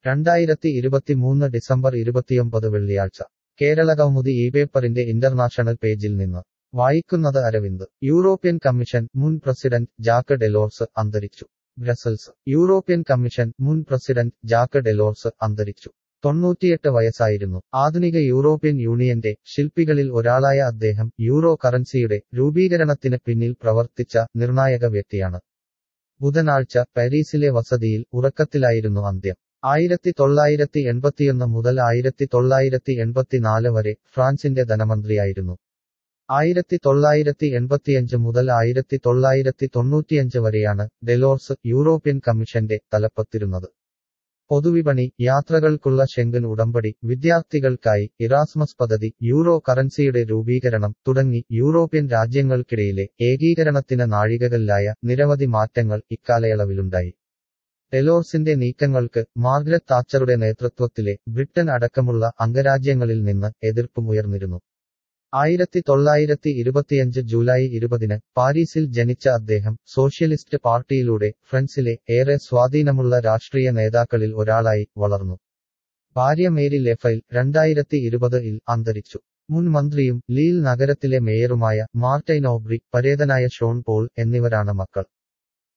രണ്ടായിരത്തി ഇരുപത്തിമൂന്ന് ഡിസംബർ ഇരുപത്തിയൊമ്പത് വെള്ളിയാഴ്ച കേരള കൗമുദി ഈ പേപ്പറിന്റെ ഇന്റർനാഷണൽ പേജിൽ നിന്ന് വായിക്കുന്നത് അരവിന്ദ് യൂറോപ്യൻ കമ്മീഷൻ മുൻ പ്രസിഡന്റ് ജാക്ക് ഡെലോർസ് അന്തരിച്ചു ബ്രസൽസ് യൂറോപ്യൻ കമ്മീഷൻ മുൻ പ്രസിഡന്റ് ജാക്ക് ഡെലോർസ് അന്തരിച്ചു തൊണ്ണൂറ്റിയെട്ട് വയസ്സായിരുന്നു ആധുനിക യൂറോപ്യൻ യൂണിയന്റെ ശില്പികളിൽ ഒരാളായ അദ്ദേഹം യൂറോ കറൻസിയുടെ രൂപീകരണത്തിന് പിന്നിൽ പ്രവർത്തിച്ച നിർണായക വ്യക്തിയാണ് ബുധനാഴ്ച പാരീസിലെ വസതിയിൽ ഉറക്കത്തിലായിരുന്നു അന്ത്യം ആയിരത്തി തൊള്ളായിരത്തി എൺപത്തിയൊന്ന് മുതൽ ആയിരത്തി തൊള്ളായിരത്തി എൺപത്തിനാല് വരെ ഫ്രാൻസിന്റെ ധനമന്ത്രിയായിരുന്നു ആയിരത്തി തൊള്ളായിരത്തി എൺപത്തിയഞ്ച് മുതൽ ആയിരത്തി തൊള്ളായിരത്തി തൊണ്ണൂറ്റിയഞ്ച് വരെയാണ് ഡെലോർസ് യൂറോപ്യൻ കമ്മീഷന്റെ തലപ്പത്തിരുന്നത് പൊതുവിപണി യാത്രകൾക്കുള്ള ഷെങ്കൻ ഉടമ്പടി വിദ്യാർത്ഥികൾക്കായി ഇറാസ്മസ് പദ്ധതി യൂറോ കറൻസിയുടെ രൂപീകരണം തുടങ്ങി യൂറോപ്യൻ രാജ്യങ്ങൾക്കിടയിലെ ഏകീകരണത്തിന് നാഴികകല്ലായ നിരവധി മാറ്റങ്ങൾ ഇക്കാലയളവിലുണ്ടായി ഡെലോർസിന്റെ നീക്കങ്ങൾക്ക് മാർഗ്രറ്റ് താച്ചറുടെ നേതൃത്വത്തിലെ ബ്രിട്ടൻ അടക്കമുള്ള അംഗരാജ്യങ്ങളിൽ നിന്ന് എതിർപ്പും ഉയർന്നിരുന്നു ആയിരത്തി തൊള്ളായിരത്തി ഇരുപത്തിയഞ്ച് ജൂലൈ ഇരുപതിന് പാരീസിൽ ജനിച്ച അദ്ദേഹം സോഷ്യലിസ്റ്റ് പാർട്ടിയിലൂടെ ഫ്രൻസിലെ ഏറെ സ്വാധീനമുള്ള രാഷ്ട്രീയ നേതാക്കളിൽ ഒരാളായി വളർന്നു ഭാര്യ മേരി ലെഫൈൽ രണ്ടായിരത്തി ഇരുപതിൽ അന്തരിച്ചു മുൻ മന്ത്രിയും ലീൽ നഗരത്തിലെ മേയറുമായ മാർട്ടൈൻ ഓബ്രി പരേതനായ ഷോൺ പോൾ എന്നിവരാണ് മക്കൾ